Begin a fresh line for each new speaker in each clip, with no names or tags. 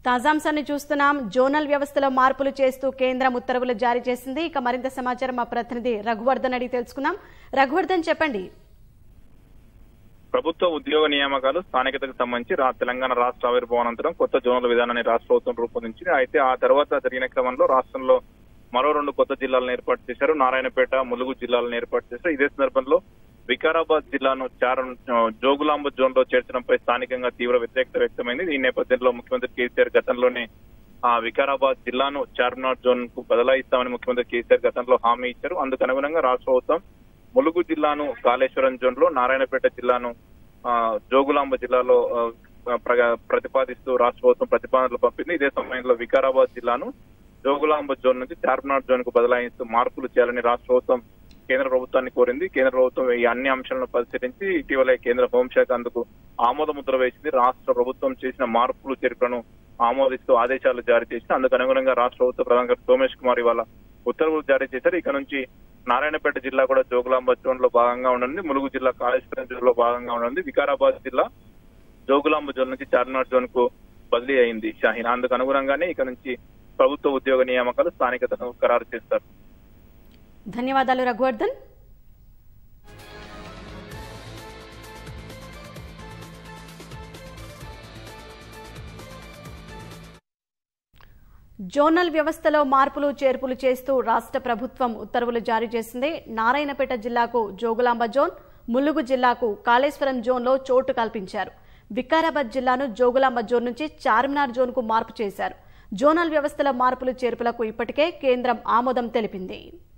తాజాంశాన్ని చూస్తున్నాం జోనల్ వ్యవస్థలో మార్పులు చేస్తూ కేంద్రం ఉత్తర్వులు జారీ చేసింది ఇక మరింత సమాచారం మా ప్రతినిధి రఘువర్ధన్ అడిగి తెలుసుకుందాం రఘువర్ధన్ చెప్పండి
ప్రభుత్వ ఉద్యోగ నియామకాలు స్థానికతకు సంబంధించి రా- తెలంగాణ రాష్ట్ర ఆవిర్భావానంతరం కొత్త జోనల్ విధానాన్ని రాష్ట్ర ప్రభుత్వం రూపొందించింది అయితే ఆ తర్వాత జరిగిన క్రమంలో రాష్ట్రంలో మరో రెండు కొత్త జిల్లాలను ఏర్పాటు చేశారు నారాయణపేట ములుగు జిల్లాలను ఏర్పాటు చేశారు ఇదే సందర్భంలో వికారాబాద్ జిల్లాను చారం జోగులాంబ జోన్ లో చేర్చడంపై స్థానికంగా తీవ్ర వ్యతిరేకత వ్యక్తమైంది ఈ నేపథ్యంలో ముఖ్యమంత్రి కేసీఆర్ గతంలోనే ఆ వికారాబాద్ జిల్లాను చార్మినార్ జోన్ కు బదలాయిస్తామని ముఖ్యమంత్రి కేసీఆర్ గతంలో హామీ ఇచ్చారు అందుకు అనుగుణంగా రాష్ట్ర ప్రభుత్వం ములుగు జిల్లాను కాళేశ్వరం జోన్ లో నారాయణపేట జిల్లాను ఆ, జోగులాంబ జిల్లాలో ఆ, ప్రగ- ప్రతిపాదిస్తూ రాష్ట్ర ప్రభుత్వం ప్రతిపాదనలు పంపింది ఇదే సమయంలో వికారాబాద్ జిల్లాను జోగులాంబ జోన్ నుంచి చార్మినార్ జోన్ కు బదలాయిస్తూ మార్పులు చేయాలని రాష్ట్ర ప్రభుత్వం కేంద్ర ప్రభుత్వాన్ని కోరింది కేంద్ర ప్రభుత్వం ఈ అన్ని అంశాలను పరిశీలించి ఇటీవలే కేంద్ర హోంశాఖ అందుకు ఆమోద ముద్ర వేసింది రాష్ట్ర ప్రభుత్వం చేసిన మార్పులు చేర్పులను ఆమోదిస్తూ ఆదేశాలు జారీ చేసింది అందుకు అనుగుణంగా రాష్ట్ర ప్రభుత్వ ప్రధాన కార్యదర్శి సోమేష్ కుమార్ ఇవాళ ఉత్తర్వులు జారీ చేశారు ఇక నుంచి నారాయణపేట జిల్లా కూడా జోగులాంబ జోన్ లో భాగంగా ఉండనుంది ములుగు జిల్లా కాళేశ్వరం జోన్ లో భాగంగా ఉండనుంది వికారాబాద్ జిల్లా జోగులాంబ జోన్ నుంచి చార్మినార్ జోన్ కు బదిలీ అయింది షాహీన్ అందుకు అనుగుణంగానే ఇక నుంచి ప్రభుత్వ ఉద్యోగ నియామకాలు స్థానికతను ఖరారు చేస్తారు
ధన్యవాదాలు రఘువర్ధన్ జోనల్ వ్యవస్థలో మార్పులు చేర్పులు చేస్తూ రాష్ట్ర ప్రభుత్వం ఉత్తర్వులు జారీ చేసింది నారాయణపేట జిల్లాకు జోగులాంబ జోన్ ములుగు జిల్లాకు కాళేశ్వరం జోన్లో చోటు కల్పించారు వికారాబాద్ జిల్లాను జోగులాంబ జోన్ నుంచి చార్మినార్ జోన్కు మార్పు చేశారు జోనల్ వ్యవస్థల మార్పులు చేర్పులకు ఇప్పటికే కేంద్రం ఆమోదం తెలిపింది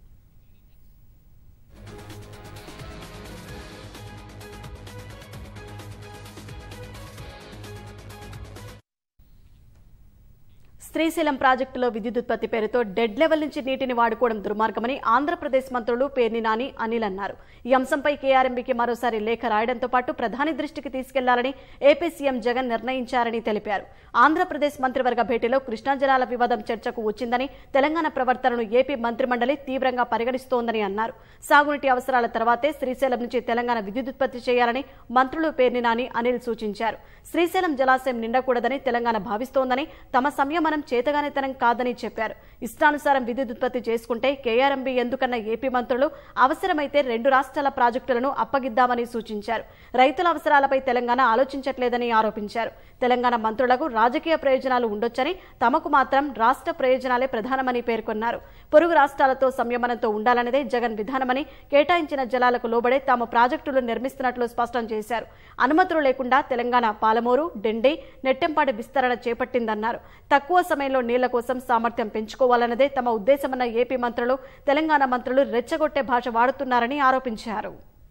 శ్రీశైలం ప్రాజెక్టులో విద్యుత్ ఉత్పత్తి పేరుతో డెడ్ లెవెల్ నుంచి నీటిని వాడుకోవడం దుర్మార్గమని ఆంధ్రప్రదేశ్ మంత్రులు పేర్ని నాని అనిల్ అన్నారు ఈ అంశంపై కేఆర్ఎంబీకి మరోసారి లేఖ రాయడంతో పాటు ప్రధాని దృష్టికి తీసుకెళ్లాలని ఏపీ సీఎం జగన్ నిర్ణయించారని తెలిపారు ఆంధ్రప్రదేశ్ మంత్రివర్గ భేటీలో కృష్ణా జలాల వివాదం చర్చకు వచ్చిందని తెలంగాణ ప్రవర్తనను ఏపీ మంత్రిమండలి తీవ్రంగా పరిగణిస్తోందని అన్నారు సాగునీటి అవసరాల తర్వాతే శ్రీశైలం నుంచి తెలంగాణ విద్యుత్ ఉత్పత్తి చేయాలని మంత్రులు పేర్ని నాని అనిల్ సూచించారు శ్రీశైలం జలాశయం నిండకూడదని తెలంగాణ భావిస్తోందని తమ సంయమనం చేతగానితనం కాదని చెప్పారు ఇష్టానుసారం విద్యుత్ ఉత్పత్తి చేసుకుంటే కేఆర్ఎంబీ ఎందుకన్న ఏపీ మంత్రులు అవసరమైతే రెండు రాష్ట్రాల ప్రాజెక్టులను అప్పగిద్దామని సూచించారు రైతుల అవసరాలపై తెలంగాణ ఆలోచించట్లేదని ఆరోపించారు తెలంగాణ మంత్రులకు రాజకీయ ప్రయోజనాలు ఉండొచ్చని తమకు మాత్రం రాష్ట్ర ప్రయోజనాలే ప్రధానమని పేర్కొన్నారు పొరుగు రాష్ట్రాలతో సంయమనంతో ఉండాలన్నదే జగన్ విధానమని కేటాయించిన జలాలకు లోబడే తాము ప్రాజెక్టులు నిర్మిస్తున్నట్లు స్పష్టం చేశారు అనుమతులు లేకుండా తెలంగాణ పాలమూరు డెండి నెట్టెంపాడు విస్తరణ చేపట్టిందన్నారు తక్కువ సమయంలో నీళ్ల కోసం సామర్థ్యం పెంచుకోవాలన్నదే తమ ఉద్దేశమన్న ఏపీ మంత్రులు తెలంగాణ మంత్రులు రెచ్చగొట్టే భాష వాడుతున్నారని ఆరోపించారు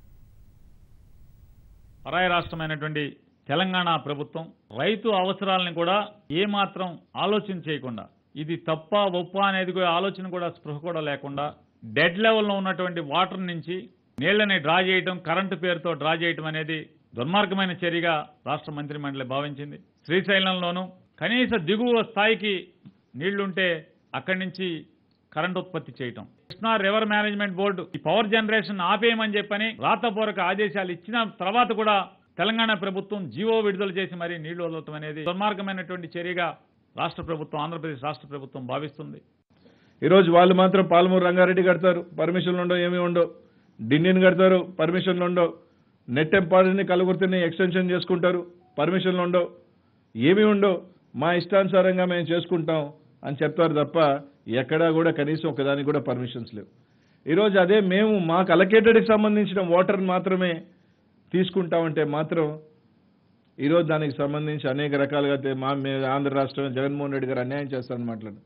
పరాయి రాష్ట్రమైనటువంటి తెలంగాణ ప్రభుత్వం రైతు అవసరాలను కూడా ఏమాత్రం ఆలోచన చేయకుండా ఇది తప్ప ఒప్ప అనేది కూడా ఆలోచన కూడా స్పృహ కూడా లేకుండా డెడ్ లెవెల్లో ఉన్నటువంటి వాటర్ నుంచి నీళ్లని డ్రా చేయటం కరెంటు పేరుతో డ్రా చేయటం అనేది దుర్మార్గమైన చర్యగా రాష్ట్ర మంత్రి మండలి భావించింది శ్రీశైలంలోనూ కనీస దిగువ స్థాయికి నీళ్లుంటే అక్కడి నుంచి కరెంట్ ఉత్పత్తి చేయటం కృష్ణా రివర్ మేనేజ్మెంట్ బోర్డు ఈ పవర్ జనరేషన్ ఆపేయమని చెప్పని రాతపూర్వక ఆదేశాలు ఇచ్చిన తర్వాత కూడా తెలంగాణ ప్రభుత్వం జీవో విడుదల చేసి మరీ నీళ్లు వదలటం అనేది దుర్మార్గమైనటువంటి చర్యగా రాష్ట్ర ప్రభుత్వం ఆంధ్రప్రదేశ్ రాష్ట్ర ప్రభుత్వం భావిస్తుంది
ఈరోజు వాళ్ళు మాత్రం పాలమూరు రంగారెడ్డి కడతారు పర్మిషన్లు ఉండవు ఏమీ ఉండవు డిండిని కడతారు పర్మిషన్లు ఉండవు నెట్టెంపాడిని కలుగుర్తిని ఎక్స్టెన్షన్ చేసుకుంటారు పర్మిషన్లు ఉండవు ఏమీ ఉండవు మా ఇష్టానుసారంగా మేము చేసుకుంటాం అని చెప్తారు తప్ప ఎక్కడా కూడా కనీసం ఒకదానికి కూడా పర్మిషన్స్ లేవు ఈరోజు అదే మేము మాకు అలకేటెడ్కి సంబంధించిన వాటర్ మాత్రమే తీసుకుంటామంటే మాత్రం ఈరోజు దానికి సంబంధించి అనేక రకాలుగా తే- మా మే- ఆంధ్ర రాష్ట్రం జగన్మోహన్ రెడ్డి గారు అన్యాయం చేస్తారని మాట్లాడు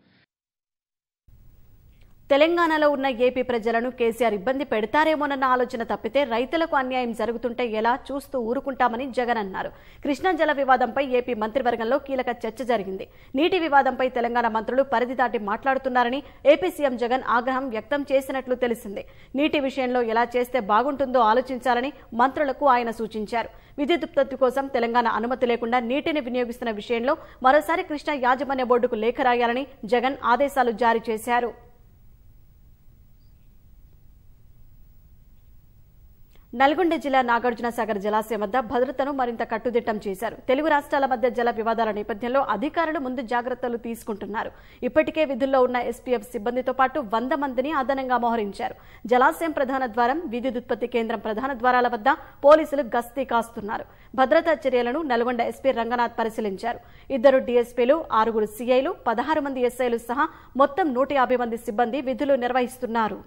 తెలంగాణలో ఉన్న ఏపీ ప్రజలను కేసీఆర్ ఇబ్బంది పెడతారేమోనన్న ఆలోచన తప్పితే రైతులకు అన్యాయం జరుగుతుంటే ఎలా చూస్తూ ఊరుకుంటామని జగన్ అన్నారు కృష్ణా జల వివాదంపై ఏపీ మంత్రివర్గంలో కీలక చర్చ జరిగింది నీటి వివాదంపై తెలంగాణ మంత్రులు పరిధి దాటి మాట్లాడుతున్నారని ఏపీ సీఎం జగన్ ఆగ్రహం వ్యక్తం చేసినట్లు తెలిసింది నీటి విషయంలో ఎలా చేస్తే బాగుంటుందో ఆలోచించాలని మంత్రులకు ఆయన సూచించారు విద్యుత్ ఉత్పత్తి కోసం తెలంగాణ అనుమతి లేకుండా నీటిని వినియోగిస్తున్న విషయంలో మరోసారి కృష్ణా యాజమాన్య బోర్డుకు లేఖ రాయాలని జగన్ ఆదేశాలు జారీ చేశారు నల్గొండ జిల్లా నాగార్జున సాగర్ జలాశయం వద్ద భద్రతను మరింత కట్టుదిట్టం చేశారు తెలుగు రాష్ట్రాల మధ్య జల వివాదాల నేపథ్యంలో అధికారులు ముందు జాగ్రత్తలు తీసుకుంటున్నారు ఇప్పటికే విధుల్లో ఉన్న ఎస్పీఎఫ్ సిబ్బందితో పాటు వంద మందిని అదనంగా మోహరించారు జలాశయం ప్రధాన ద్వారం విద్యుత్ ఉత్పత్తి కేంద్రం ప్రధాన ద్వారాల వద్ద పోలీసులు గస్తీ కాస్తున్నారు భద్రతా చర్యలను నల్గొండ ఎస్పీ రంగనాథ్ పరిశీలించారు ఇద్దరు డీఎస్పీలు ఆరుగురు సీఐలు పదహారు మంది ఎస్ఐలు సహా మొత్తం నూట యాభై మంది సిబ్బంది విధులు నిర్వహిస్తున్నారు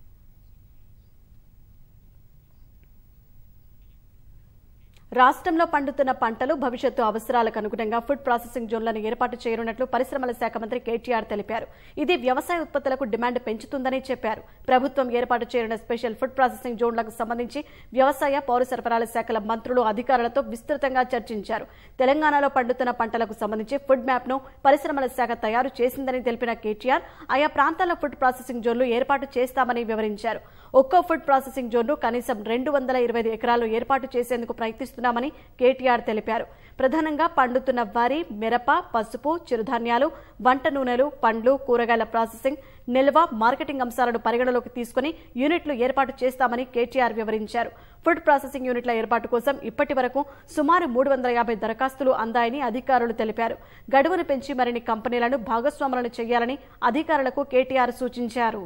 రాష్ట్రంలో పండుతున్న పంటలు భవిష్యత్తు అవసరాలకు అనుగుణంగా ఫుడ్ ప్రాసెసింగ్ జోన్లను ఏర్పాటు చేయనున్నట్లు పరిశ్రమల శాఖ మంత్రి కేటీఆర్ తెలిపారు ఇది వ్యవసాయ ఉత్పత్తులకు డిమాండ్ పెంచుతుందని చెప్పారు ప్రభుత్వం ఏర్పాటు చేయనున్న స్పెషల్ ఫుడ్ ప్రాసెసింగ్ జోన్లకు సంబంధించి వ్యవసాయ పౌర సరఫరాల శాఖల మంత్రులు అధికారులతో విస్తృతంగా చర్చించారు తెలంగాణలో పండుతున్న పంటలకు సంబంధించి ఫుడ్ మ్యాప్ ను పరిశ్రమల శాఖ తయారు చేసిందని తెలిపిన కేటీఆర్ ఆయా ప్రాంతాల్లో ఫుడ్ ప్రాసెసింగ్ జోన్లు ఏర్పాటు చేస్తామని వివరించారు ఒక్కో ఫుడ్ ప్రాసెసింగ్ జోన్ను కనీసం రెండు వందల ఇరవై ఐదు ఎకరాలు ఏర్పాటు చేసేందుకు ప్రయత్నిస్తున్నామని కేటీఆర్ తెలిపారు ప్రధానంగా పండుతున్న వరి మిరప పసుపు చిరుధాన్యాలు వంట నూనెలు పండ్లు కూరగాయల ప్రాసెసింగ్ నిల్వ మార్కెటింగ్ అంశాలను పరిగణలోకి తీసుకుని యూనిట్లు ఏర్పాటు చేస్తామని కేటీఆర్ వివరించారు ఫుడ్ ప్రాసెసింగ్ యూనిట్ల ఏర్పాటు కోసం ఇప్పటి వరకు సుమారు మూడు వందల యాభై దరఖాస్తులు అందాయని అధికారులు తెలిపారు గడువును పెంచి మరిన్ని కంపెనీలను భాగస్వాములను చేయాలని అధికారులకు కేటీఆర్ సూచించారు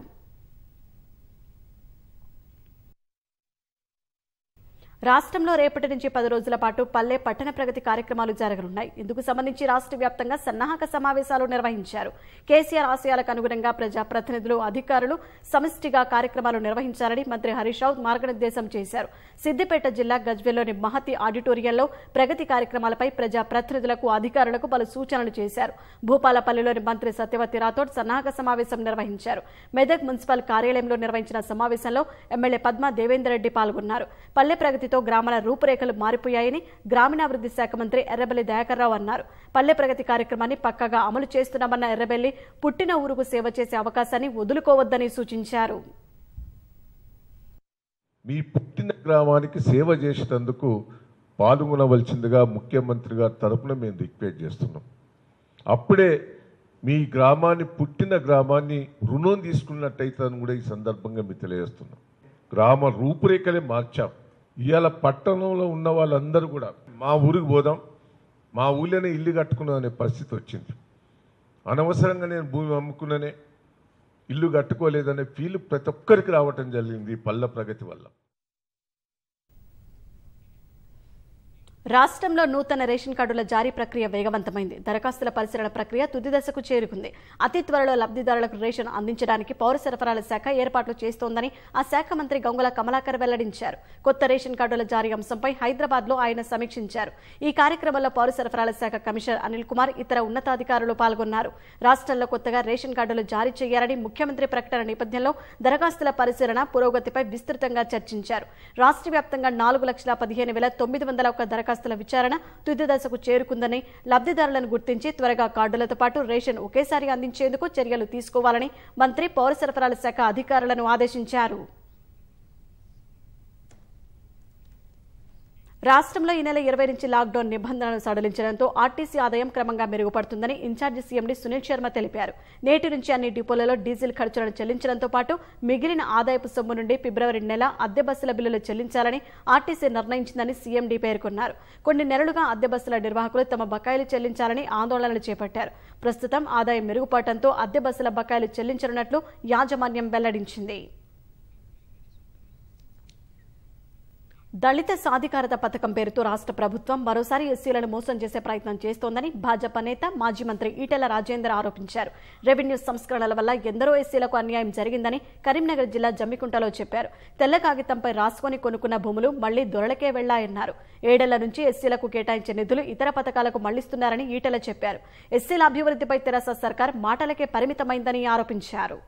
రాష్ట్రంలో రేపటి నుంచి పది రోజుల పాటు పల్లె పట్టణ ప్రగతి కార్యక్రమాలు జరగనున్నాయి ఇందుకు సంబంధించి రాష్ట్ర వ్యాప్తంగా సన్నాహక సమావేశాలు నిర్వహించారు కేసీఆర్ ఆశయాలకు అనుగుణంగా ప్రజాప్రతినిధులు అధికారులు సమిష్టిగా కార్యక్రమాలు నిర్వహించాలని మంత్రి హరీష్ రావు మార్గనిర్దేశం చేశారు సిద్దిపేట జిల్లా గజ్వెల్లోని మహతి ఆడిటోరియంలో ప్రగతి కార్యక్రమాలపై ప్రజాప్రతినిధులకు అధికారులకు పలు సూచనలు చేశారు భూపాలపల్లిలోని మంత్రి సత్యవతి రాథోడ్ సన్నాహక సమావేశం నిర్వహించారు మెదక్ మున్సిపల్ కార్యాలయంలో నిర్వహించిన సమావేశంలో ఎమ్మెల్యే పద్మా దేవేందర్ రెడ్డి పాల్గొన్నారు పల్లె ప్రగతితో గ్రామాల రూపురేఖలు మారిపోయాయని గ్రామీణాభివృద్ధి శాఖ మంత్రి ఎర్రబెల్లి దయాకర్ రావు అన్నారు పల్లె ప్రగతి కార్యక్రమాన్ని పక్కగా అమలు చేస్తున్నామన్న ఎర్రబెల్లి పుట్టిన ఊరుకు సేవ చేసే అవకాశాన్ని వదులుకోవద్దని సూచించారు
మీ పుట్టిన గ్రామానికి సేవ చేసేటందుకు పాల్గొనవలసిందిగా ముఖ్యమంత్రి గారి తరపున మేము రిక్వెస్ట్ చేస్తున్నాం అప్పుడే మీ గ్రామాన్ని పుట్టిన గ్రామాన్ని రుణం తీసుకున్నట్టయితే అని కూడా ఈ సందర్భంగా మీకు తెలియజేస్తున్నాం గ్రామ రూపురేఖలే మార్చాం ఇవాళ పట్టణంలో ఉన్న వాళ్ళందరూ కూడా మా ఊరికి పోదాం మా ఊళ్ళోనే ఇల్లు కట్టుకున్నాం అనే పరిస్థితి వచ్చింది అనవసరంగా నేను భూమి అమ్ముకున్నానే ఇల్లు కట్టుకోలేదనే ఫీల్ ప్రతి ఒక్కరికి రావటం జరిగింది ఈ పల్ల ప్రగతి వల్ల
రాష్ట్రంలో నూతన రేషన్ కార్డుల జారీ ప్రక్రియ వేగవంతమైంది దరఖాస్తుల పరిశీలన ప్రక్రియ తుది దశకు చేరుకుంది అతి త్వరలో లబ్ధిదారులకు రేషన్ అందించడానికి పౌర సరఫరాల శాఖ ఏర్పాట్లు చేస్తోందని ఆ శాఖ మంత్రి గంగుల కమలాకర్ వెల్లడించారు కొత్త రేషన్ కార్డుల జారీ అంశంపై హైదరాబాద్ లో ఆయన సమీక్షించారు ఈ కార్యక్రమంలో పౌర సరఫరాల శాఖ కమిషనర్ అనిల్ కుమార్ ఇతర ఉన్నతాధికారులు పాల్గొన్నారు రాష్ట్రంలో కొత్తగా రేషన్ కార్డులు జారీ చేయాలని ముఖ్యమంత్రి ప్రకటన నేపథ్యంలో దరఖాస్తుల పరిశీలన పురోగతిపై విస్తృతంగా చర్చించారు రాష్ట్ర వ్యాప్తంగా నాలుగు లక్షల పదిహేను వేల తొమ్మిది వందల ఒక్క దరఖాస్తుల విచారణ తుది దశకు చేరుకుందని లబ్ధిదారులను గుర్తించి త్వరగా కార్డులతో పాటు రేషన్ ఒకేసారి అందించేందుకు చర్యలు తీసుకోవాలని మంత్రి పౌర సరఫరాల శాఖ అధికారులను ఆదేశించారు రాష్ట్రంలో ఈ నెల ఇరవై నుంచి లాక్డౌన్ నిబంధనలను సడలించడంతో ఆర్టీసీ ఆదాయం క్రమంగా మెరుగుపడుతుందని ఇన్ఛార్జి సీఎండీ సునీల్ శర్మ తెలిపారు నేటి నుంచి అన్ని డిపోలలో డీజిల్ ఖర్చులను చెల్లించడంతో పాటు మిగిలిన ఆదాయపు సొమ్ము నుండి ఫిబ్రవరి నెల అద్దె బస్సుల బిల్లులు చెల్లించాలని ఆర్టీసీ నిర్ణయించిందని సీఎండీ పేర్కొన్నారు కొన్ని నెలలుగా అద్దె బస్సుల నిర్వాహకులు తమ బకాయిలు చెల్లించాలని ఆందోళనలు చేపట్టారు ప్రస్తుతం ఆదాయం మెరుగుపడటంతో అద్దె బస్సుల బకాయిలు చెల్లించనున్నట్లు యాజమాన్యం వెల్లడించింది దళిత సాధికారత పథకం పేరుతో రాష్ట్ర ప్రభుత్వం మరోసారి ఎస్సీలను మోసం చేసే ప్రయత్నం చేస్తోందని భాజపా నేత మాజీ మంత్రి ఈటెల రాజేందర్ ఆరోపించారు రెవెన్యూ సంస్కరణల వల్ల ఎందరో ఎస్సీలకు అన్యాయం జరిగిందని కరీంనగర్ జిల్లా జమ్మికుంటలో చెప్పారు తెల్ల కాగితంపై రాసుకొని కొనుక్కున్న భూములు మళ్లీ దొరలకే వెళ్లాయన్నారు ఏడేళ్ల నుంచి ఎస్సీలకు కేటాయించే నిధులు ఇతర పథకాలకు మళ్లిస్తున్నారని ఈటెల చెప్పారు ఎస్సీల అభివృద్ధిపై తెరాస సర్కార్ మాటలకే పరిమితమైందని ఆరోపించారు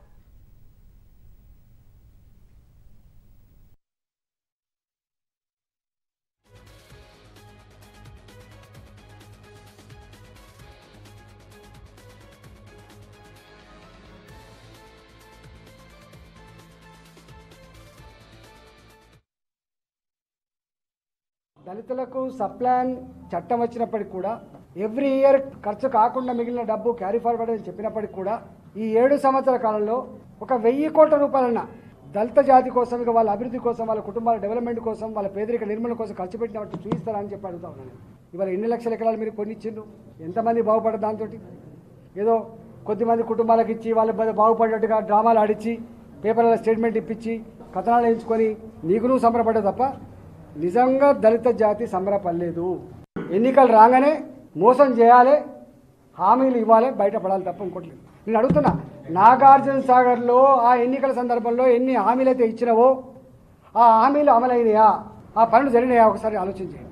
దళితులకు సప్లాన్ చట్టం వచ్చినప్పటికి కూడా ఎవ్రీ ఇయర్ ఖర్చు కాకుండా మిగిలిన డబ్బు క్యారీ ఫార్వర్డ్ అని చెప్పినప్పటికి కూడా ఈ ఏడు సంవత్సరాల కాలంలో ఒక వెయ్యి కోట్ల రూపాయలన్న దళిత జాతి కోసం ఇక వాళ్ళ అభివృద్ధి కోసం వాళ్ళ కుటుంబాల డెవలప్మెంట్ కోసం వాళ్ళ పేదరిక నిర్మూలన కోసం ఖర్చు పెట్టినట్టు చూపిస్తారా అని చెప్పి అడుగుతా ఉన్నాను ఇవాళ ఎన్ని లక్షల ఎకరాలు మీరు కొన్ని ఇచ్చిండ్రు ఎంతమంది బాగుపడ్డారు దాంతో ఏదో కొద్దిమంది కుటుంబాలకు ఇచ్చి వాళ్ళు బా- బాగుపడ్డట్టుగా డ్రామాలు ఆడించి పేపర్ల స్టేట్మెంట్ ఇప్పించి కథనాలు వేయించుకొని నీకు నువ్వు సంబరపడ్డా తప్ప నిజంగా దళిత జాతి సంబరపడలేదు ఎన్నికలు రాగానే మోసం చేయాలి హామీలు ఇవ్వాలి బయటపడాలి తప్ప ఇంకోటి లేదు నేను అడుగుతున్నా నాగార్జున సాగర్లో ఆ ఎన్నికల సందర్భంలో ఎన్ని హామీలు అయితే ఇచ్చినావో ఆ హామీలు అమలైనయా ఆ పనులు జరిగినాయా ఒకసారి ఆలోచించండి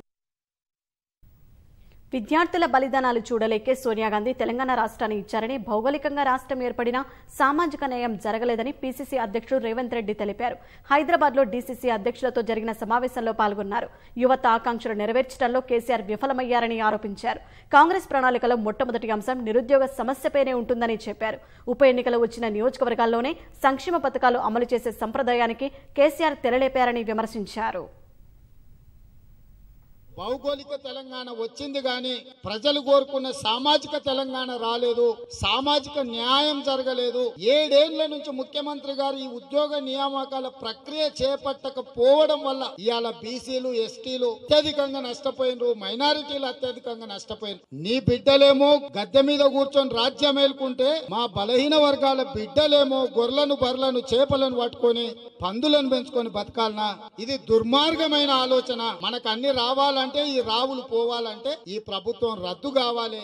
విద్యార్థుల బలిదానాలు చూడలేకే సోనియా గాంధీ తెలంగాణ రాష్ట్రాన్ని ఇచ్చారని భౌగోళికంగా రాష్ట్రం ఏర్పడినా సామాజిక న్యాయం జరగలేదని పీసీసీ అధ్యక్షుడు రేవంత్ రెడ్డి తెలిపారు హైదరాబాద్ లో డీసీసీ అధ్యక్షులతో జరిగిన సమావేశంలో పాల్గొన్నారు యువత ఆకాంక్షలు నెరవేర్చడంలో కేసీఆర్ విఫలమయ్యారని ఆరోపించారు కాంగ్రెస్ ప్రణాళికలో మొట్టమొదటి అంశం నిరుద్యోగ సమస్యపైనే ఉంటుందని చెప్పారు ఉప ఎన్నికలు వచ్చిన నియోజకవర్గాల్లోనే సంక్షేమ పథకాలు అమలు చేసే సంప్రదాయానికి కేసీఆర్ తెరలేపారని విమర్శించారు
భౌగోళిక తెలంగాణ వచ్చింది కానీ ప్రజలు కోరుకున్న సామాజిక తెలంగాణ రాలేదు సామాజిక న్యాయం జరగలేదు ఏడేళ్ల నుంచి ముఖ్యమంత్రి గారు ఈ ఉద్యోగ నియామకాల ప్రక్రియ చేపట్టకపోవడం వల్ల ఇవాళ బీసీలు ఎస్టీలు అత్యధికంగా నష్టపోయినరు మైనారిటీలు అత్యధికంగా నష్టపోయినరు నీ బిడ్డలేమో గద్దె మీద కూర్చొని రాజ్యం మేల్కుంటే మా బలహీన వర్గాల బిడ్డలేమో గొర్రెలను బర్రెలను చేపలను పట్టుకొని పందులను పెంచుకొని బతకాలనా ఇది దుర్మార్గమైన ఆలోచన మనకు అన్ని రావాలంటే ఈ రావులు పోవాలంటే ఈ ప్రభుత్వం రద్దు కావాలి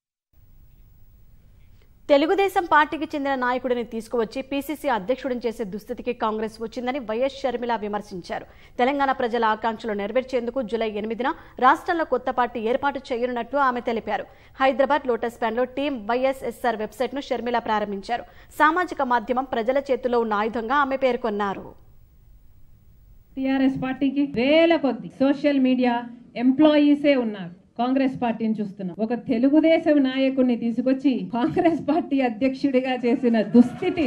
తెలుగుదేశం పార్టీకి చెందిన నాయకుడిని తీసుకువచ్చి పీసీసీ అధ్యక్షుడిని చేసే దుస్థితికి కాంగ్రెస్ వచ్చిందని వైఎస్ షర్మిల విమర్శించారు తెలంగాణ ప్రజల ఆకాంక్షలు నెరవేర్చేందుకు జూలై ఎనిమిదిన రాష్ట్రంలో కొత్త పార్టీ ఏర్పాటు చేయనున్నట్లు ఆమె తెలిపారు హైదరాబాద్ లోటస్ ప్యాన్లో టీం వైఎస్ఎస్ఆర్ వెబ్సైట్ను షర్మిల ప్రారంభించారు సామాజిక మాధ్యమం ప్రజల చేతుల్లో ఉన్న ఆయుధంగా ఆమె పేర్కొన్నారు
టిఆర్ఎస్ పార్టీకి వేల కొద్ది సోషల్ మీడియా ఎంప్లాయీసే ఉన్నారు కాంగ్రెస్ పార్టీని చూస్తున్నాం ఒక తెలుగుదేశం నాయకుడిని తీసుకొచ్చి కాంగ్రెస్ పార్టీ అధ్యక్షుడిగా చేసిన దుస్థితి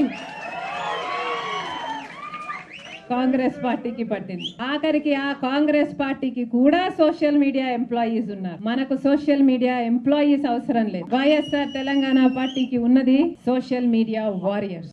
కాంగ్రెస్ పార్టీకి పట్టింది ఆఖరికి ఆ కాంగ్రెస్ పార్టీకి కూడా సోషల్ మీడియా ఎంప్లాయీస్ ఉన్నారు మనకు సోషల్ మీడియా ఎంప్లాయీస్ అవసరం లేదు వైఎస్ఆర్ తెలంగాణ పార్టీకి ఉన్నది సోషల్ మీడియా వారియర్స్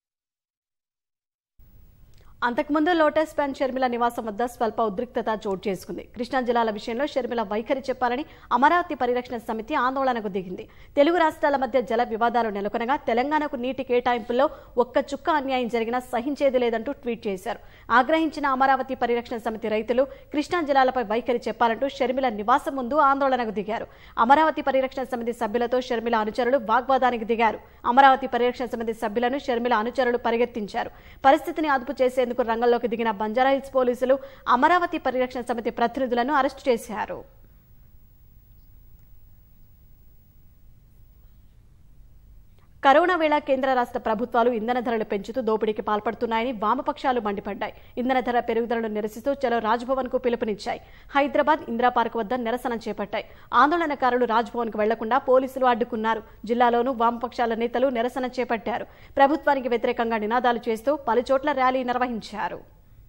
అంతకుముందు లోటస్ ప్యాన్ షర్మిల నివాసం వద్ద స్వల్ప ఉద్రిక్తత చోటు చేసుకుంది కృష్ణా జిల్లాల విషయంలో షర్మిల వైఖరి చెప్పాలని అమరావతి పరిరక్షణ సమితి ఆందోళనకు దిగింది తెలుగు రాష్ట్రాల మధ్య జల వివాదాలు నెలకొనగా తెలంగాణకు నీటి కేటాయింపుల్లో ఒక్క చుక్క అన్యాయం జరిగినా సహించేది లేదంటూ ట్వీట్ చేశారు ఆగ్రహించిన అమరావతి పరిరక్షణ సమితి రైతులు కృష్ణా జిల్లాలపై వైఖరి చెప్పాలంటూ షర్మిల నివాసం ముందు ఆందోళనకు దిగారు అమరావతి పరిరక్షణ సమితి సభ్యులతో షర్మిల అనుచరులు వాగ్వాదానికి దిగారు అమరావతి పరిరక్షణ సమితి సభ్యులను షర్మిల అనుచరులు పరిగెత్తించారు పరిస్థితిని అదుపు చేసేందుకు రంగంలోకి దిగిన బంజారాహిల్స్ పోలీసులు అమరావతి పరిరక్షణ సమితి ప్రతినిధులను అరెస్టు చేశారు కరోనా వేళ కేంద్ర రాష్ట్ర ప్రభుత్వాలు ఇంధన ధరలు పెంచుతూ దోపిడీకి పాల్పడుతున్నాయని వామపక్షాలు మండిపడ్డాయి ఇంధన ధర పెరుగుదలను నిరసిస్తూ చలో రాజ్భవన్ కు పిలుపునిచ్చాయి హైదరాబాద్ ఇందిరా పార్క్ వద్ద నిరసన చేపట్టాయి ఆందోళనకారులు రాజ్భవన్ కు వెళ్లకుండా పోలీసులు అడ్డుకున్నారు జిల్లాలోనూ వామపక్షాల నేతలు నిరసన చేపట్టారు ప్రభుత్వానికి వ్యతిరేకంగా నినాదాలు చేస్తూ పలుచోట్ల ర్యాలీ నిర్వహించారు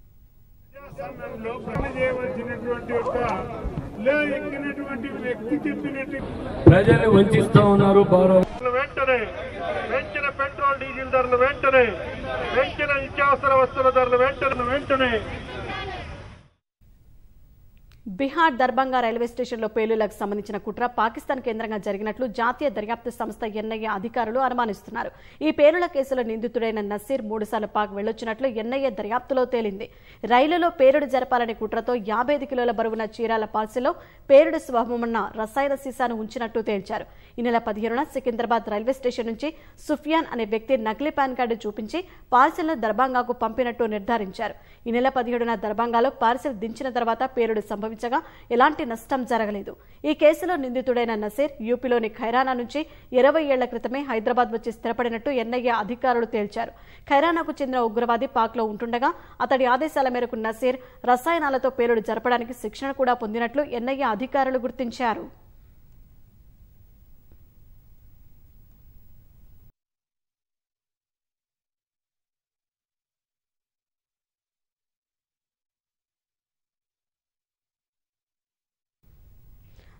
చేయవలసినటువంటి యొక్క లే ఎక్కినటువంటి వ్యక్తి చెప్పినట్టు
ప్రజల్ని వంచిస్తా ఉన్నారు పౌర
వెంటనే పెంచిన పెట్రోల్ డీజిల్ ధరలు వెంటనే పెంచిన నిత్యావసర వస్తువుల ధరలు వెంటనే వెంటనే
బీహార్ దర్భంగా రైల్వే స్టేషన్లో పేలులకు సంబంధించిన కుట్ర పాకిస్తాన్ కేంద్రంగా జరిగినట్లు జాతీయ దర్యాప్తు సంస్థ ఎన్ఐఏ అధికారులు అనుమానిస్తున్నారు ఈ పేలుల కేసులో నిందితుడైన నసీర్ మూడుసార్లు పాక్ వెళ్లొచ్చినట్లు ఎన్ఐఏ దర్యాప్తులో తేలింది రైలులో పేలుడు జరపాలనే కుట్రతో యాభై ఐదు కిలోల బరువున చీరాల పాల్సీలో పేలుడు స్వభావమున్న రసాయన సీసాను ఉంచినట్టు తేల్చారు ఈ నెల పదిహేనున సికింద్రాబాద్ రైల్వే స్టేషన్ నుంచి సుఫియాన్ అనే వ్యక్తి నకిలీ పాన్ కార్డు చూపించి పార్సిల్ను దర్భంగాకు పంపినట్టు నిర్ధారించారు ఈ నెల పదిహేడున దర్భంగాలో పార్సిల్ దించిన తర్వాత పేలుడు సంభవించగా ఎలాంటి నష్టం జరగలేదు ఈ కేసులో నిందితుడైన నసీర్ యూపీలోని ఖైరానా నుంచి ఇరవై ఏళ్ల క్రితమే హైదరాబాద్ వచ్చి స్థిరపడినట్టు ఎన్ఐఏ అధికారులు తేల్చారు ఖైరానాకు చెందిన ఉగ్రవాది పాక్లో ఉంటుండగా అతడి ఆదేశాల మేరకు నసీర్ రసాయనాలతో పేలుడు జరపడానికి శిక్షణ కూడా పొందినట్లు ఎన్ఐఏ అధికారులు గుర్తించారు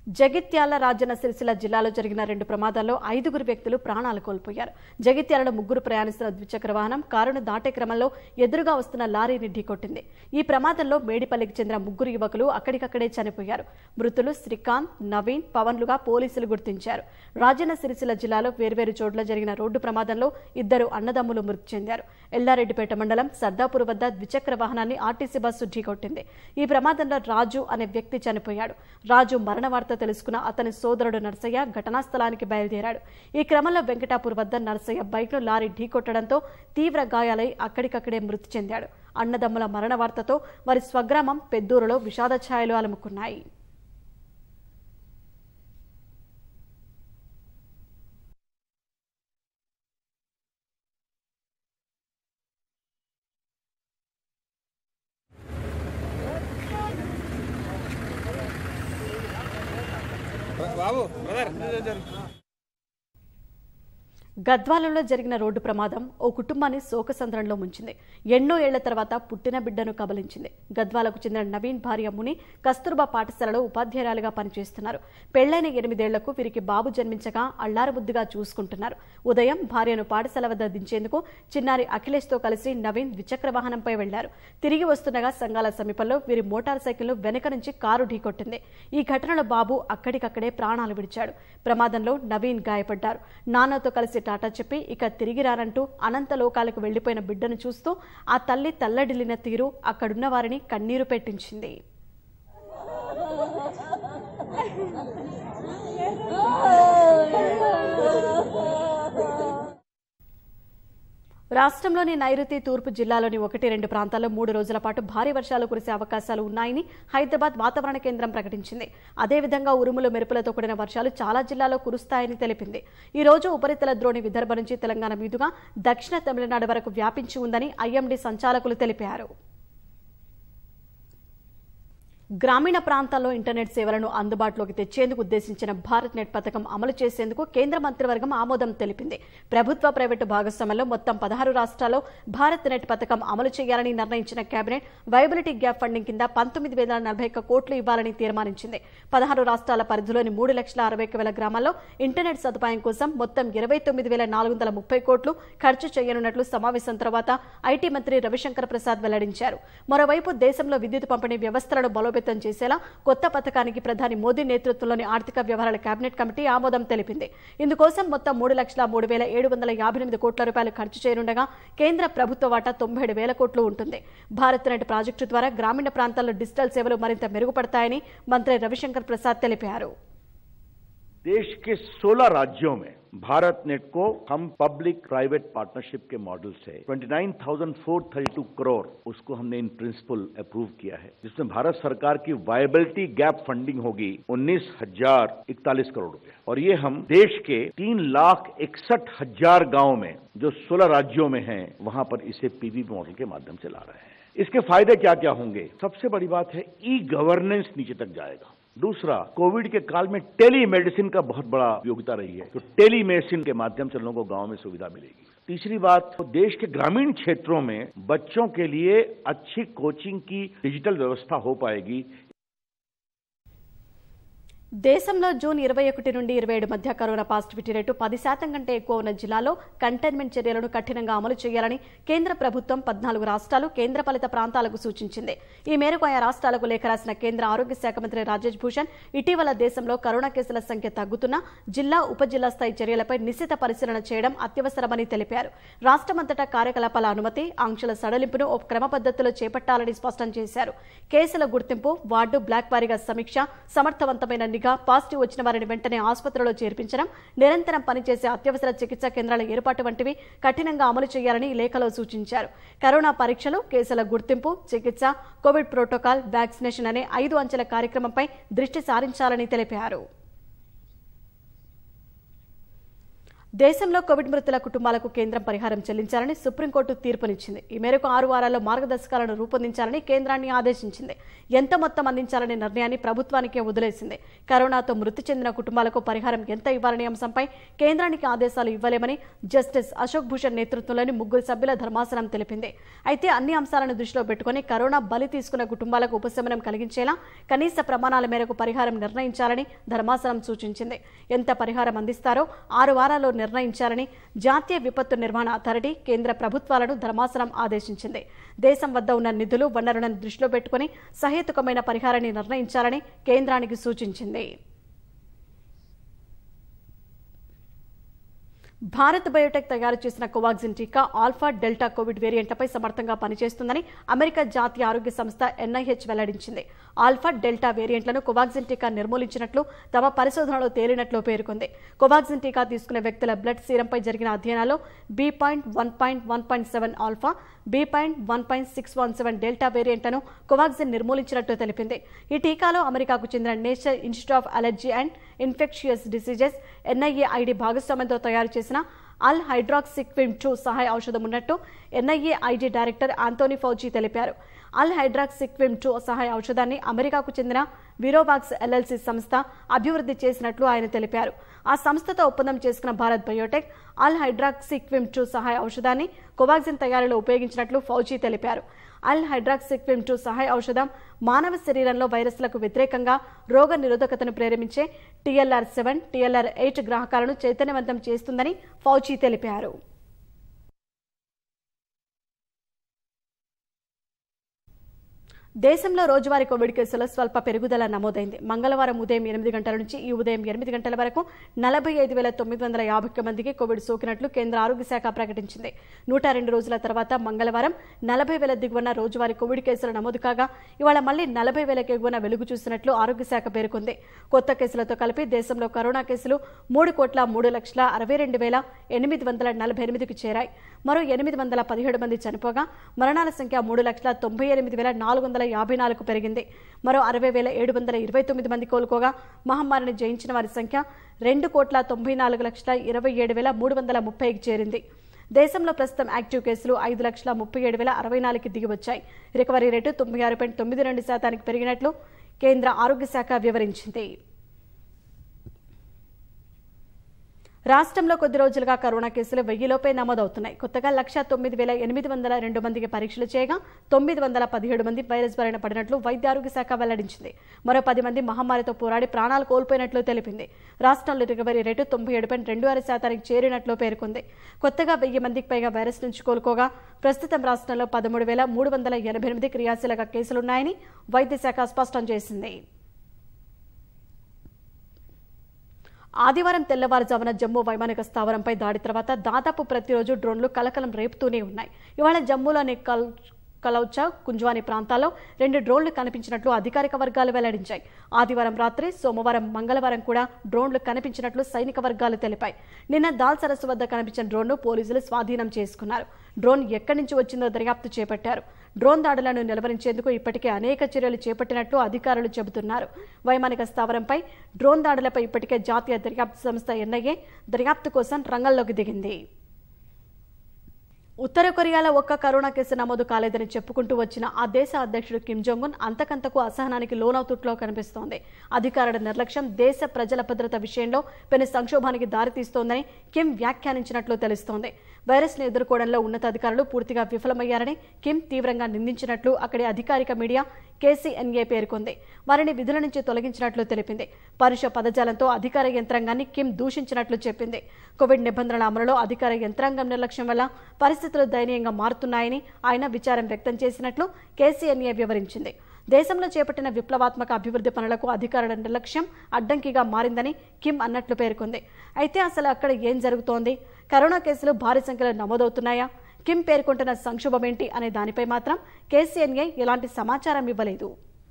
జగిత్యాల రాజన్న సిరిసిల్ల జిల్లాలో జరిగిన రెండు ప్రమాదాల్లో ఐదుగురు వ్యక్తులు ప్రాణాలు కోల్పోయారు జగిత్యాలలో ముగ్గురు ప్రయాణిస్తున్న ద్విచక్ర వాహనం కారును దాటే క్రమంలో ఎదురుగా వస్తున్న లారీని ఢీకొట్టింది ఈ ప్రమాదంలో మేడిపల్లికి చెందిన ముగ్గురు యువకులు అక్కడికక్కడే చనిపోయారు మృతులు శ్రీకాంత్ నవీన్ పవన్లుగా పోలీసులు గుర్తించారు రాజన్న సిరిసిల్ల జిల్లాలో వేర్వేరు చోట్ల జరిగిన రోడ్డు ప్రమాదంలో ఇద్దరు అన్నదమ్ములు మృతి చెందారు ఎల్లారెడ్డిపేట మండలం సర్దాపూర్ వద్ద ద్విచక్ర వాహనాన్ని ఆర్టీసీ బస్సు ఢీకొట్టింది ఈ ప్రమాదంలో రాజు అనే వ్యక్తి చనిపోయాడు రాజు మరణ వార్త తెలుసుకున్న అతని సోదరుడు నర్సయ్య ఘటనా స్థలానికి బయలుదేరాడు ఈ క్రమంలో వెంకటాపూర్ వద్ద నర్సయ్య బైక్ను లారీ ఢీకొట్టడంతో తీవ్ర గాయాలై అక్కడికక్కడే మృతి చెందాడు అన్నదమ్ముల మరణ వార్తతో వారి స్వగ్రామం పెద్దూరులో విషాద ఛాయలు అలుముకున్నాయి గద్వాలలో జరిగిన రోడ్డు ప్రమాదం ఓ కుటుంబాన్ని శోకసంద్రంలో ముంచింది ఎన్నో ఏళ్ల తర్వాత పుట్టిన బిడ్డను కబలించింది గద్వాలకు చెందిన నవీన్ భార్య ముని కస్తూర్బా పాఠశాలలో ఉపాధ్యాయురాలుగా పనిచేస్తున్నారు పెళ్లైన ఎనిమిదేళ్లకు వీరికి బాబు జన్మించగా అళ్లారబుద్దిగా చూసుకుంటున్నారు ఉదయం భార్యను పాఠశాల వద్ద దించేందుకు చిన్నారి అఖిలేష్తో కలిసి నవీన్ ద్విచక్ర వాహనంపై వెళ్లారు తిరిగి వస్తుండగా సంఘాల సమీపంలో వీరి మోటార్ సైకిల్ను వెనక నుంచి కారు ఢీకొట్టింది ఈ ఘటనలో బాబు అక్కడికక్కడే ప్రాణాలు విడిచాడు ప్రమాదంలో నవీన్ గాయపడ్డారు నాన్నతో కలిసి టాటా చెప్పి ఇక తిరిగి రానంటూ అనంత లోకాలకు వెళ్లిపోయిన బిడ్డను చూస్తూ ఆ తల్లి తల్లడిల్లిన తీరు అక్కడున్న వారిని కన్నీరు పెట్టించింది రాష్ట్రంలోని నైరుతి తూర్పు జిల్లాలోని ఒకటి రెండు ప్రాంతాల్లో మూడు రోజుల పాటు భారీ వర్షాలు కురిసే అవకాశాలు ఉన్నాయని హైదరాబాద్ వాతావరణ కేంద్రం ప్రకటించింది అదేవిధంగా ఉరుములు మెరుపులతో కూడిన వర్షాలు చాలా జిల్లాల్లో కురుస్తాయని తెలిపింది ఈ రోజు ఉపరితల ద్రోణి విదర్భ నుంచి తెలంగాణ మీదుగా దక్షిణ తమిళనాడు వరకు వ్యాపించి ఉందని ఐఎండీ సంచాలకులు తెలిపారు గ్రామీణ ప్రాంతాల్లో ఇంటర్నెట్ సేవలను అందుబాటులోకి తెచ్చేందుకు ఉద్దేశించిన భారత్ నెట్ పథకం అమలు చేసేందుకు కేంద్ర మంత్రివర్గం ఆమోదం తెలిపింది ప్రభుత్వ ప్రైవేటు భాగస్వామ్యంలో మొత్తం పదహారు రాష్ట్రాల్లో భారత్ నెట్ పథకం అమలు చేయాలని నిర్ణయించిన కేబినెట్ వైబిలిటీ గ్యాప్ ఫండింగ్ కింద పంతొమ్మిది వేల నలభై ఒక్క కోట్లు ఇవ్వాలని తీర్మానించింది పదహారు రాష్ట్రాల పరిధిలోని మూడు లక్షల అరవై ఒక్క వేల గ్రామాల్లో ఇంటర్నెట్ సదుపాయం కోసం మొత్తం ఇరవై తొమ్మిది వేల నాలుగు వందల ముప్పై కోట్లు ఖర్చు చేయనున్నట్లు సమావేశం తర్వాత ఐటీ మంత్రి రవిశంకర్ ప్రసాద్ వెల్లడించారు మరోవైపు దేశంలో విద్యుత్ పంపిణీ వ్యవస్థలను బలోపేతం చేసేలా కొత్త పథకానికి ప్రధాని మోదీ నేతృత్వంలోని ఆర్థిక వ్యవహారాల కేబినెట్ కమిటీ ఆమోదం తెలిపింది ఇందుకోసం మొత్తం మూడు లక్షల మూడు వేల ఏడు వందల యాభై ఎనిమిది కోట్ల రూపాయలు ఖర్చు చేయనుండగా కేంద్ర ప్రభుత్వ వాటా తొంభై ఏడు వేల కోట్లు ఉంటుంది భారత్ నెట్ ప్రాజెక్టు ద్వారా గ్రామీణ ప్రాంతాల్లో డిజిటల్ సేవలు మరింత మెరుగుపడతాయని మంత్రి రవిశంకర్ ప్రసాద్ తెలిపారు
देश के 16 राज्यों में भारत नेट को हम पब्लिक प्राइवेट पार्टनरशिप के मॉडल से 29,432 करोड़ उसको हमने इन प्रिंसिपल अप्रूव किया है जिसमें भारत सरकार की वायबिलिटी गैप फंडिंग होगी उन्नीस हजार इकतालीस करोड़ रुपए और ये हम देश के तीन लाख इकसठ हजार गांव में जो 16 राज्यों में हैं वहां पर इसे पीवी मॉडल के माध्यम से ला रहे हैं इसके फायदे क्या क्या होंगे सबसे बड़ी बात है ई गवर्नेंस नीचे तक जाएगा दूसरा कोविड के काल में टेली मेडिसिन का बहुत बड़ा उपयोगिता रही है तो टेली मेडिसिन के माध्यम से लोगों को गांव में सुविधा मिलेगी तीसरी बात तो देश के ग्रामीण क्षेत्रों में बच्चों के लिए अच्छी कोचिंग की डिजिटल व्यवस्था हो पाएगी
దేశంలో జూన్ ఇరవై ఒకటి నుండి ఇరవై ఏడు మధ్య కరోనా పాజిటివిటీ రేటు పది శాతం కంటే ఎక్కువ ఉన్న జిల్లాలో కంటైన్మెంట్ చర్యలను కఠినంగా అమలు చేయాలని కేంద్ర ప్రభుత్వం పద్నాలుగు రాష్ట్రాలు కేంద్రపాలిత ప్రాంతాలకు సూచించింది ఈ మేరకు ఆయా రాష్ట్రాలకు లేఖ రాసిన కేంద్ర ఆరోగ్య శాఖ మంత్రి రాజేష్ భూషణ్ ఇటీవల దేశంలో కరోనా కేసుల సంఖ్య తగ్గుతున్నా జిల్లా ఉప జిల్లా స్థాయి చర్యలపై నిశ్చిత పరిశీలన చేయడం అత్యవసరమని తెలిపారు రాష్ట్రమంతటా కార్యకలాపాల అనుమతి ఆంక్షల సడలింపును ఒక క్రమ పద్ధతిలో చేపట్టాలని స్పష్టం చేశారు కేసుల గుర్తింపు వార్డు బ్లాక్ వారీగా సమీక్ష సమర్థవంతమైన నిఘా పాజిటివ్ వచ్చిన వారిని వెంటనే ఆసుపత్రిలో చేర్పించడం నిరంతరం పనిచేసే అత్యవసర చికిత్సా కేంద్రాల ఏర్పాటు వంటివి కఠినంగా అమలు చేయాలని ఈ లేఖలో సూచించారు కరోనా పరీక్షలు కేసుల గుర్తింపు చికిత్స కోవిడ్ ప్రోటోకాల్ వ్యాక్సినేషన్ అనే ఐదు అంచెల కార్యక్రమంపై దృష్టి సారించాలని తెలిపారు దేశంలో కోవిడ్ మృతుల కుటుంబాలకు కేంద్రం పరిహారం చెల్లించాలని సుప్రీంకోర్టు తీర్పునిచ్చింది ఈ మేరకు ఆరు వారాల్లో మార్గదర్శకాలను రూపొందించాలని కేంద్రాన్ని ఆదేశించింది ఎంత మొత్తం అందించాలనే నిర్ణయాన్ని ప్రభుత్వానికే వదిలేసింది కరోనాతో మృతి చెందిన కుటుంబాలకు పరిహారం ఎంత ఇవ్వాలనే అంశంపై కేంద్రానికి ఆదేశాలు ఇవ్వలేమని జస్టిస్ అశోక్ భూషణ్ నేతృత్వంలోని ముగ్గురు సభ్యుల ధర్మాసనం తెలిపింది అయితే అన్ని అంశాలను దృష్టిలో పెట్టుకుని కరోనా బలి తీసుకున్న కుటుంబాలకు ఉపశమనం కలిగించేలా కనీస ప్రమాణాల మేరకు పరిహారం నిర్ణయించాలని ధర్మాసనం సూచించింది ఎంత పరిహారం అందిస్తారో ఆరు వారాల్లో నిర్ణయించాలని జాతీయ విపత్తు నిర్వహణ అథారిటీ కేంద్ర ప్రభుత్వాలను ధర్మాసనం ఆదేశించింది దేశం వద్ద ఉన్న నిధులు వనరులను దృష్టిలో పెట్టుకుని సహేతుకమైన పరిహారాన్ని నిర్ణయించాలని కేంద్రానికి సూచించింది భారత్ బయోటెక్ తయారు చేసిన కోవాక్సిన్ టీకా ఆల్ఫా డెల్టా కోవిడ్ వేరియంట్లపై సమర్థంగా పనిచేస్తుందని అమెరికా జాతీయ ఆరోగ్య సంస్థ ఎన్ఐహెచ్ వెల్లడించింది ఆల్ఫా డెల్టా వేరియంట్లను కోవాక్సిన్ టీకా నిర్మూలించినట్లు తమ పరిశోధనలో తేలినట్లు పేర్కొంది కోవాక్సిన్ టీకా తీసుకునే వ్యక్తుల బ్లడ్ సీరంపై జరిగిన అధ్యయనాల్లో B point one point one point seven alpha B point one point six one seven delta వేరియంట్లను కోవాక్సిన్ నిర్మూలించినట్టు తెలిపింది ఈ టీకాలో అమెరికాకు చెందిన National Institute of Allergy and Infectious Diseases NIA ID భాగస్వామ్యంతో తయారు చేసిన అల్ హైడ్రాక్సిక్విమ్ టూ సహాయ ఔషధం ఉన్నట్టు NIA ID director Anthony Fauci తెలిపారు అల్ హైడ్రాక్సిక్విమ్ టూ సహాయ ఔషధాన్ని అమెరికాకు చెందిన విరోవాక్స్ ఎల్ఎల్సి సంస్థ అభివృద్ధి చేసినట్లు ఆయన తెలిపారు ఆ సంస్థతో ఒప్పందం చేసుకున్న Bharat Biotech Alhydroxiquim two సహాయ ఔషధాన్ని కోవాక్సిన్ తయారీలో ఉపయోగించినట్లు ఫౌజీ తెలిపారు అల్ హైడ్రాక్సిక్విమ్ టూ సహాయ ఔషధం మానవ శరీరంలో వైరస్లకు వ్యతిరేకంగా రోగ నిరోధకతను ప్రేరేపించే టీఎల్ఆర్ సెవెన్ టీఎల్ఆర్ ఎయిట్ గ్రాహకాలను చైతన్యవంతం చేస్తుందని ఫౌజీ తెలిపారు దేశంలో రోజువారీ కోవిడ్ కేసుల స్వల్ప పెరుగుదల నమోదైంది మంగళవారం ఉదయం ఎనిమిది గంటల నుంచి ఈ ఉదయం ఎనిమిది గంటల వరకు నలభై ఐదు వేల తొమ్మిది వందల యాభై ఒక్క మందికి కోవిడ్ సోకినట్లు కేంద్ర ఆరోగ్య శాఖ ప్రకటించింది నూట రెండు రోజుల తర్వాత మంగళవారం నలభై వేల దిగువన రోజువారీ కోవిడ్ కేసులు నమోదు కాగా ఇవాళ మళ్లీ నలభై వేలకు ఎగువన వెలుగు చూసినట్లు ఆరోగ్య శాఖ పేర్కొంది కొత్త కేసులతో కలిపి దేశంలో కరోనా కేసులు మూడు కోట్ల మూడు లక్షల అరవై రెండు వేల ఎనిమిది వందల నలభై ఎనిమిదికి చేరాయి మరో ఎనిమిది వందల పదిహేడు మంది చనిపోగా మరణాల సంఖ్య మూడు లక్షల తొంభై ఎనిమిది వేల నాలుగు వందల యాభై నాలుగు పెరిగింది మరో అరవై వేల ఏడు వందల ఇరవై తొమ్మిది మంది కోలుకోగా మహమ్మారిని జయించిన వారి సంఖ్య రెండు కోట్ల తొంభై నాలుగు లక్షల ఇరవై ఏడు వేల మూడు వందల ముప్పైకి చేరింది దేశంలో ప్రస్తుతం యాక్టివ్ కేసులు ఐదు లక్షల ముప్పై ఏడు వేల అరవై నాలుగుకి దిగి వచ్చాయి రికవరీ రేటు తొంభై ఆరు పాయింట్ తొమ్మిది రెండు శాతానికి పెరిగినట్లు కేంద్ర ఆరోగ్య శాఖ వివరించింది రాష్ట్రంలో కొద్ది రోజులుగా కరోనా కేసులు వెయ్యిలోపే నమోదవుతున్నాయి కొత్తగా లక్ష తొమ్మిది వేల ఎనిమిది వందల రెండు మందికి పరీక్షలు చేయగా తొమ్మిది వందల పదిహేడు మంది వైరస్ బారిన పడినట్లు వైద్య ఆరోగ్య శాఖ వెల్లడించింది మరో పది మంది మహమ్మారితో పోరాడి ప్రాణాలు కోల్పోయినట్లు తెలిపింది రాష్ట్రంలో రికవరీ రేటు తొంభై ఏడు పాయింట్ రెండు ఆరు శాతానికి చేరినట్లు పేర్కొంది కొత్తగా వెయ్యి మందికి పైగా వైరస్ నుంచి కోలుకోగా ప్రస్తుతం రాష్ట్రంలో పదమూడు వేల మూడు వందల ఎనభై ఎనిమిది క్రియాశీలక కేసులున్నాయని వైద్య శాఖ స్పష్టం చేసింది ఆదివారం తెల్లవారుజామున జమ్మూ వైమానిక స్థావరంపై దాడి తర్వాత దాదాపు ప్రతిరోజు డ్రోన్లు కలకలం రేపుతూనే ఉన్నాయి ఇవాళ జమ్మూలోని కల్ కలౌచా కుంజ్వాని ప్రాంతాల్లో రెండు డ్రోన్లు కనిపించినట్లు అధికారిక వర్గాలు వెల్లడించాయి ఆదివారం రాత్రి సోమవారం మంగళవారం కూడా డ్రోన్లు కనిపించినట్లు సైనిక వర్గాలు తెలిపాయి నిన్న దాల్ సరస్సు వద్ద కనిపించిన డ్రోన్ను పోలీసులు స్వాధీనం చేసుకున్నారు డ్రోన్ ఎక్కడి నుంచి వచ్చిందో దర్యాప్తు చేపట్టారు డ్రోన్ దాడులను నిలవరించేందుకు ఇప్పటికే అనేక చర్యలు చేపట్టినట్లు అధికారులు చెబుతున్నారు వైమానిక స్థావరంపై డ్రోన్ దాడులపై ఇప్పటికే జాతీయ దర్యాప్తు సంస్థ ఎన్ఐఏ దర్యాప్తు కోసం రంగంలోకి దిగింది ఉత్తర కొరియాలో ఒక్క కరోనా కేసు నమోదు కాలేదని చెప్పుకుంటూ వచ్చిన ఆ దేశ అధ్యక్షుడు కిమ్ జోంగ్ ఉన్ అంతకంతకు అసహనానికి లోనవుతుట్లో కనిపిస్తోంది అధికారుల నిర్లక్ష్యం దేశ ప్రజల భద్రత విషయంలో పెను సంక్షోభానికి దారితీస్తోందని కిమ్ వ్యాఖ్యానించినట్లు తెలుస్తోంది వైరస్ ను ఎదుర్కోవడంలో ఉన్నతాధికారులు పూర్తిగా విఫలమయ్యారని కిమ్ తీవ్రంగా నిందించినట్లు అక్కడి అధికారిక మీడియా కేసీఎన్ఏ పేర్కొంది వారిని విధుల నుంచి తొలగించినట్లు తెలిపింది పరుష పదజాలంతో అధికార యంత్రాంగాన్ని కిమ్ దూషించినట్లు చెప్పింది కోవిడ్ నిబంధనల అమలులో అధికార యంత్రాంగం నిర్లక్ష్యం వల్ల పరిస్థితులు దయనీయంగా మారుతున్నాయని ఆయన విచారం వ్యక్తం చేసినట్లు కేసీఎన్ఏ వివరించింది దేశంలో చేపట్టిన విప్లవాత్మక అభివృద్ధి పనులకు అధికారుల నిర్లక్ష్యం అడ్డంకిగా మారిందని కిమ్ అన్నట్లు పేర్కొంది అయితే అసలు అక్కడ ఏం జరుగుతోంది కరోనా కేసులు భారీ సంఖ్యలో నమోదవుతున్నాయా కిమ్ పేర్కొంటున్న సంక్షోభం ఏంటి అనే దానిపై మాత్రం కేసీఎన్ఏ ఎలాంటి సమాచారం ఇవ్వలేదు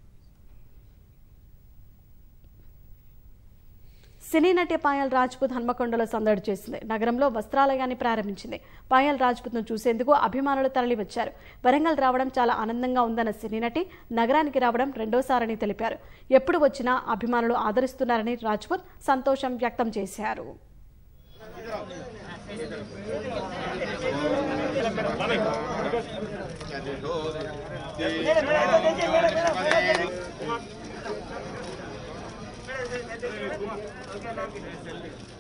సినీ నటి పాయల్ రాజ్పుత్ హన్మకొండలో సందడి చేసింది నగరంలో వస్త్రాలయాన్ని ప్రారంభించింది పాయల్ రాజ్పుత్ను చూసేందుకు అభిమానులు తరలివచ్చారు వరంగల్ రావడం చాలా ఆనందంగా ఉందన్న సినీ నటి నగరానికి రావడం రెండోసారని తెలిపారు ఎప్పుడు వచ్చినా అభిమానులు ఆదరిస్తున్నారని రాజ్పుత్ సంతోషం వ్యక్తం చేశారు
Thank you.